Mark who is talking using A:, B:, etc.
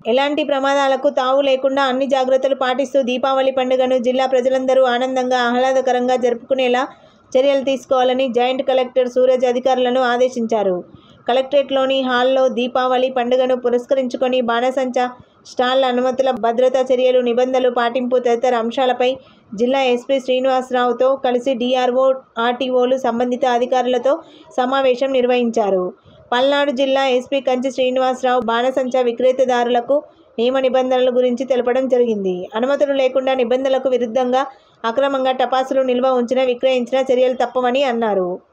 A: ఎలాంటి ప్రమాదాలకు తావు లేకుండా అన్ని జాగ్రత్తలు పాటిస్తూ దీపావళి పండుగను జిల్లా ప్రజలందరూ ఆనందంగా ఆహ్లాదకరంగా జరుపుకునేలా చర్యలు తీసుకోవాలని జాయింట్ కలెక్టర్ సూరజ్ అధికారులను ఆదేశించారు కలెక్టరేట్లోని హాల్లో దీపావళి పండుగను పురస్కరించుకొని బాణసంచా స్టాళ్ల అనుమతుల భద్రతా చర్యలు నిబంధనలు పాటింపు తదితర అంశాలపై జిల్లా ఎస్పీ శ్రీనివాసరావుతో కలిసి డిఆర్ఓ ఆర్టీఓలు సంబంధిత అధికారులతో సమావేశం నిర్వహించారు పల్నాడు జిల్లా ఎస్పీ కంచి శ్రీనివాసరావు బాణసంచా విక్రేతదారులకు నియమ నిబంధనల గురించి తెలపడం జరిగింది అనుమతులు లేకుండా నిబంధనలకు విరుద్ధంగా అక్రమంగా టపాసులు నిల్వ ఉంచిన విక్రయించిన చర్యలు తప్పవని అన్నారు